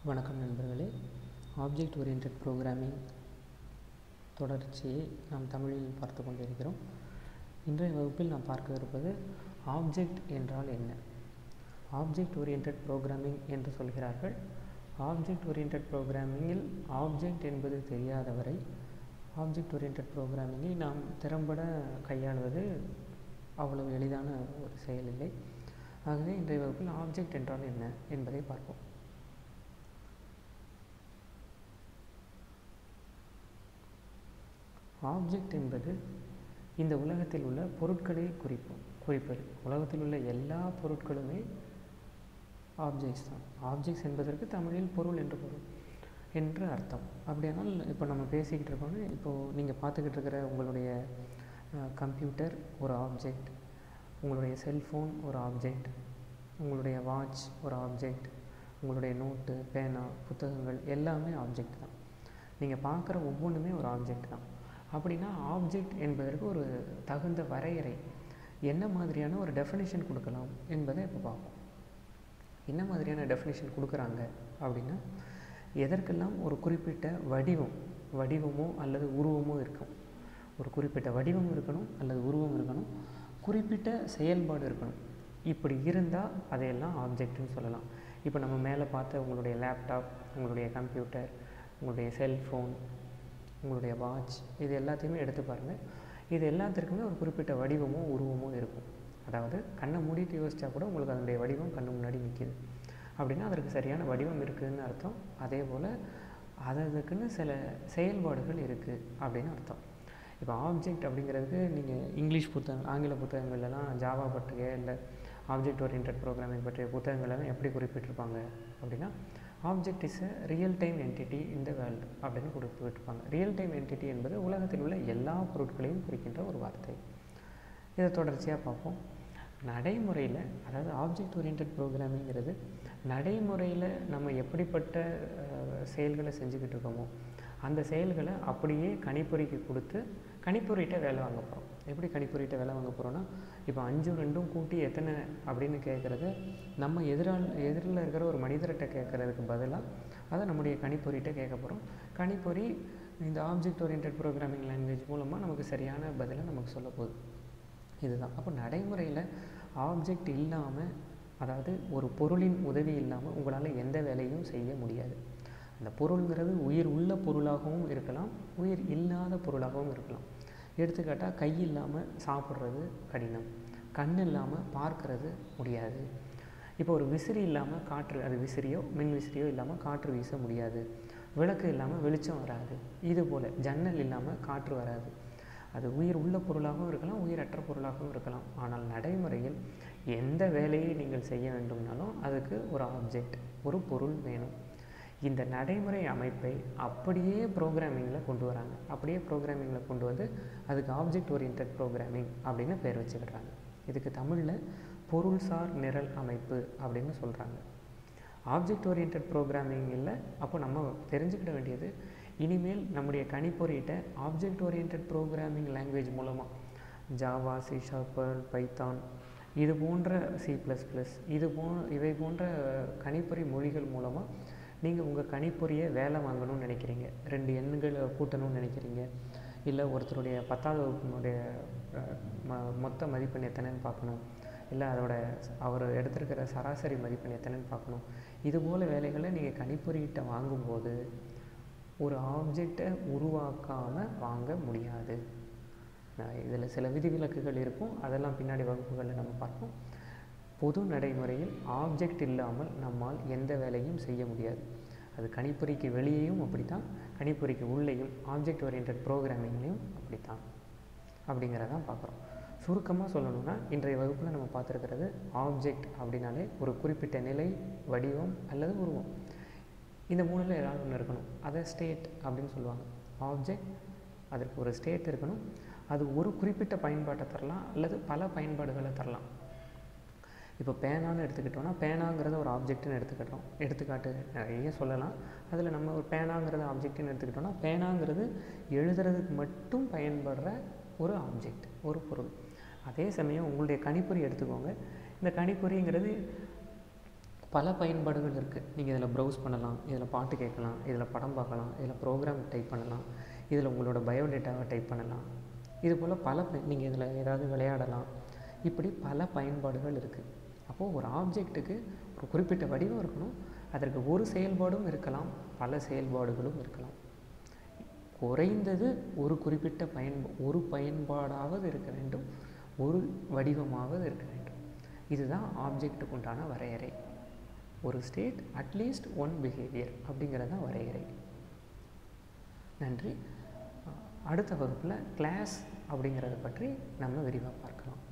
வணக்கம் நண்பர்களே object orient programming தொடர்ச்சியை நாம் தமிழில் பார்த்து கொண்டிருக்கிறோம் இன்றைய வகுப்பில் நாம் பார்க்க இருப்பது ஆப்ஜெக்ட் என்றால் என்ன ஆப்ஜெக்ட் ஓரியன்ட் ப்ரோக்ராமிங் என்று சொல்கிறார்கள் ஆப்ஜெக்ட் ஓரியன்ட் ப்ரோக்ராமிங்கில் ஆப்ஜெக்ட் என்பது தெரியாதவரை ஆப்ஜெக்ட் ஓரியன்ட் ப்ரோக்ராமிங்கை நாம் திறம்பட கையாளுவது அவ்வளவு எளிதான ஒரு செயல் இல்லை ஆகவே இன்றைய வகுப்பில் ஆப்ஜெக்ட் என்றால் என்ன என்பதை பார்ப்போம் ஆப்ஜெக்ட் என்பது இந்த உலகத்தில் உள்ள பொருட்களை குறிப்போம் குறிப்பது உலகத்தில் உள்ள எல்லா பொருட்களுமே ஆப்ஜெக்ட்ஸ் தான் ஆப்ஜெக்ட்ஸ் என்பதற்கு தமிழில் பொருள் என்று பொருள் என்று அர்த்தம் அப்படியானால் இப்போ நம்ம பேசிக்கிட்டு இருக்கோம் இப்போது நீங்கள் பார்த்துக்கிட்டு இருக்கிற உங்களுடைய கம்ப்யூட்டர் ஒரு ஆப்ஜெக்ட் உங்களுடைய செல்ஃபோன் ஒரு ஆப்ஜெக்ட் உங்களுடைய வாட்ச் ஒரு ஆப்ஜெக்ட் உங்களுடைய நோட்டு பேனா புத்தகங்கள் எல்லாமே ஆப்ஜெக்ட் தான் நீங்கள் பார்க்குற ஒவ்வொன்றுமே ஒரு ஆப்ஜெக்ட் தான் அப்படின்னா ஆப்ஜெக்ட் என்பதற்கு ஒரு தகுந்த வரையறை என்ன மாதிரியான ஒரு டெஃபினேஷன் கொடுக்கலாம் என்பதை இப்போ பார்ப்போம் என்ன மாதிரியான டெஃபினேஷன் கொடுக்குறாங்க அப்படின்னா எதற்கெல்லாம் ஒரு குறிப்பிட்ட வடிவம் வடிவமோ அல்லது உருவமோ இருக்கும் ஒரு குறிப்பிட்ட வடிவம் இருக்கணும் அல்லது உருவம் இருக்கணும் குறிப்பிட்ட செயல்பாடு இருக்கணும் இப்படி இருந்தால் அதையெல்லாம் ஆப்ஜெக்ட்னு சொல்லலாம் இப்போ நம்ம மேலே பார்த்த உங்களுடைய லேப்டாப் உங்களுடைய கம்ப்யூட்டர் உங்களுடைய செல்ஃபோன் உங்களுடைய வாட்ச் இது எல்லாத்தையுமே எடுத்து பாருங்கள் இது எல்லாத்திற்குமே ஒரு குறிப்பிட்ட வடிவமோ உருவமோ இருக்கும் அதாவது கண்ணை மூடிட்டு யோசித்தா கூட உங்களுக்கு அதனுடைய வடிவம் கண்ணு முன்னாடி நிற்கிது அப்படின்னா அதற்கு சரியான வடிவம் இருக்குதுன்னு அர்த்தம் அதே போல் அதற்குன்னு சில செயல்பாடுகள் இருக்குது அப்படின்னு அர்த்தம் இப்போ ஆப்ஜெக்ட் அப்படிங்கிறதுக்கு நீங்கள் இங்கிலீஷ் புத்தகங்கள் ஆங்கில புத்தகங்கள்லாம் ஜாவா பற்றிய இல்லை ஆப்ஜெக்ட் ஓரியன்ட் ப்ரோக்ராமிங் பற்றிய புத்தகங்களெல்லாம் எப்படி குறிப்பிட்டிருப்பாங்க அப்படின்னா object is a real time entity இந்த வேர்ல்டு அப்படின்னு குறிப்பிட்டிருப்பாங்க ரியல் டைம் என்டிட்டி என்பது உலகத்தில் உள்ள எல்லா பொருட்களையும் குறிக்கின்ற ஒரு வார்த்தை இதை தொடர்ச்சியாக பார்ப்போம் நடைமுறையில் அதாவது ஆப்ஜெக்ட் ஓரியன்ட் ப்ரோக்ராமிங்கிறது நடைமுறையில் நம்ம எப்படிப்பட்ட செயல்களை செஞ்சுக்கிட்டு இருக்கோமோ அந்த செயல்களை அப்படியே கணிப்பொறிக்கு கொடுத்து கணிப்பொறிகிட்ட வேலை வாங்க போகிறோம் எப்படி கணிப்பொறிகிட்ட வேலை வாங்க போகிறோன்னா இப்போ அஞ்சும் ரெண்டும் கூட்டி எத்தனை அப்படின்னு கேட்குறத நம்ம எதிரால் எதிரில் இருக்கிற ஒரு மனிதர்கிட்ட கேட்குறதுக்கு பதிலாக அதை நம்முடைய கணிப்பொறிகிட்ட கேட்க போகிறோம் கணிப்பொறி இந்த ஆப்ஜெக்ட் ஓரியன்ட் ப்ரோக்ராமிங் லாங்குவேஜ் மூலமாக நமக்கு சரியான பதிலை நமக்கு சொல்ல போகுது இதுதான் அப்போ நடைமுறையில் ஆப்ஜெக்ட் இல்லாமல் அதாவது ஒரு பொருளின் உதவி இல்லாமல் உங்களால் எந்த வேலையும் செய்ய முடியாது அந்த பொருளுங்கிறது உயிர் உள்ள பொருளாகவும் இருக்கலாம் உயிர் இல்லாத பொருளாகவும் இருக்கலாம் எடுத்துக்காட்டால் கை இல்லாமல் சாப்பிட்றது கடினம் கண் இல்லாமல் பார்க்கறது முடியாது இப்போ ஒரு விசிறி இல்லாமல் காற்று அது விசிறியோ மின் விசிறியோ இல்லாமல் காற்று வீச முடியாது விளக்கு இல்லாமல் வெளிச்சம் வராது இது போல் ஜன்னல் இல்லாமல் காற்று வராது அது உயிர் உள்ள பொருளாகவும் இருக்கலாம் உயிரற்ற பொருளாகவும் இருக்கலாம் ஆனால் நடைமுறையில் எந்த வேலையை நீங்கள் செய்ய வேண்டும்னாலும் அதுக்கு ஒரு ஆப்ஜெக்ட் ஒரு பொருள் வேணும் இந்த நடைமுறை அமைப்பை அப்படியே ப்ரோக்ராமிங்கில் கொண்டு வராங்க அப்படியே ப்ரோக்ராமிங்கில் கொண்டு வந்து அதுக்கு ஆப்ஜெக்ட் ஓரியன்ட் ப்ரோக்ராமிங் அப்படின்னு பேர் வச்சுக்கிடுறாங்க இதுக்கு தமிழில் பொருள்சார் நிரல் அமைப்பு அப்படின்னு சொல்கிறாங்க ஆப்ஜெக்ட் ஓரியன்ட் ப்ரோக்ராமிங் இல்லை அப்போ நம்ம தெரிஞ்சுக்கிட வேண்டியது இனிமேல் நம்முடைய கணிப்பொறியிட்ட ஆப்ஜெக்ட் ஓரியன்ட் ப்ரோக்ராமிங் லாங்குவேஜ் மூலமாக ஜாவா சி ஷாப்பர் பைத்தான் இது போன்ற சி ப்ளஸ் ப்ளஸ் இது போ இவை போன்ற கணிப்பொறி மொழிகள் மூலமாக நீங்கள் உங்கள் கணிப்பொறியை வேலை வாங்கணும்னு நினைக்கிறீங்க ரெண்டு எண்களை கூட்டணும்னு நினைக்கிறீங்க இல்லை ஒருத்தருடைய பத்தாவது வகுப்பினுடைய ம மொத்த மதிப்பெண் எத்தனைன்னு பார்க்கணும் இல்லை அதோட அவர் எடுத்திருக்கிற சராசரி மதிப்பெண் எத்தனைன்னு பார்க்கணும் இது போல் வேலைகளை நீங்கள் கணிப்பொறியிட்ட வாங்கும்போது ஒரு ஆப்ஜெக்டை உருவாக்காமல் வாங்க முடியாது இதில் சில விதிவிலக்குகள் இருக்கும் அதெல்லாம் பின்னாடி வகுப்புகளில் நம்ம பார்ப்போம் பொது நடைமுறையில் ஆப்ஜெக்ட் இல்லாமல் நம்மால் எந்த வேலையும் செய்ய முடியாது அது கணிப்பொறிக்கு வெளியேயும் அப்படித்தான் கணிப்பொறிக்கு உள்ளேயும் ஆப்ஜெக்ட் ஓரியன்ட் ப்ரோக்ராமிங்லேயும் அப்படித்தான் அப்படிங்கிறதான் பார்க்குறோம் சுருக்கமாக சொல்லணும்னா இன்றைய வகுப்பில் நம்ம பார்த்துருக்கிறது ஆப்ஜெக்ட் அப்படின்னாலே ஒரு குறிப்பிட்ட நிலை வடிவம் அல்லது உருவம் இந்த மூணில் ஏதாவது ஒன்று இருக்கணும் அதை ஸ்டேட் அப்படின்னு சொல்லுவாங்க ஆப்ஜெக்ட் அதற்கு ஒரு ஸ்டேட் இருக்கணும் அது ஒரு குறிப்பிட்ட பயன்பாட்டை தரலாம் அல்லது பல பயன்பாடுகளை தரலாம் இப்போ பேனான்னு எடுத்துக்கிட்டோன்னா பேனாங்கிறத ஒரு ஆப்ஜெக்ட்னு எடுத்துக்கிட்டோம் எடுத்துக்காட்டு நிறைய சொல்லலாம் அதில் நம்ம ஒரு பேனாங்கிறத ஆப்ஜெக்ட்னு எடுத்துக்கிட்டோன்னா பேனாங்கிறது எழுதுறதுக்கு மட்டும் பயன்படுற ஒரு ஆப்ஜெக்ட் ஒரு பொருள் அதே சமயம் உங்களுடைய கணிப்பொறி எடுத்துக்கோங்க இந்த கணிப்பொறிங்கிறது பல பயன்பாடுகள் இருக்குது நீங்கள் இதில் ப்ரௌஸ் பண்ணலாம் இதில் பாட்டு கேட்கலாம் இதில் படம் பார்க்கலாம் இதில் ப்ரோக்ராம் டைப் பண்ணலாம் இதில் உங்களோட பயோடேட்டாவை டைப் பண்ணலாம் இது போல் பல நீங்கள் இதில் ஏதாவது விளையாடலாம் இப்படி பல பயன்பாடுகள் இருக்குது அப்போது ஒரு ஆப்ஜெக்ட்டுக்கு ஒரு குறிப்பிட்ட வடிவம் இருக்கணும் அதற்கு ஒரு செயல்பாடும் இருக்கலாம் பல செயல்பாடுகளும் இருக்கலாம் குறைந்தது ஒரு குறிப்பிட்ட பயன் ஒரு பயன்பாடாவது இருக்க வேண்டும் ஒரு வடிவமாவது இருக்க வேண்டும் இதுதான் ஆப்ஜெக்ட்டுக்கு உண்டான வரையறை ஒரு ஸ்டேட் அட்லீஸ்ட் ஒன் பிஹேவியர் அப்படிங்கிறது தான் வரையறை நன்றி அடுத்த வகுப்பில் கிளாஸ் அப்படிங்கிறத பற்றி நம்ம விரிவாக பார்க்கலாம்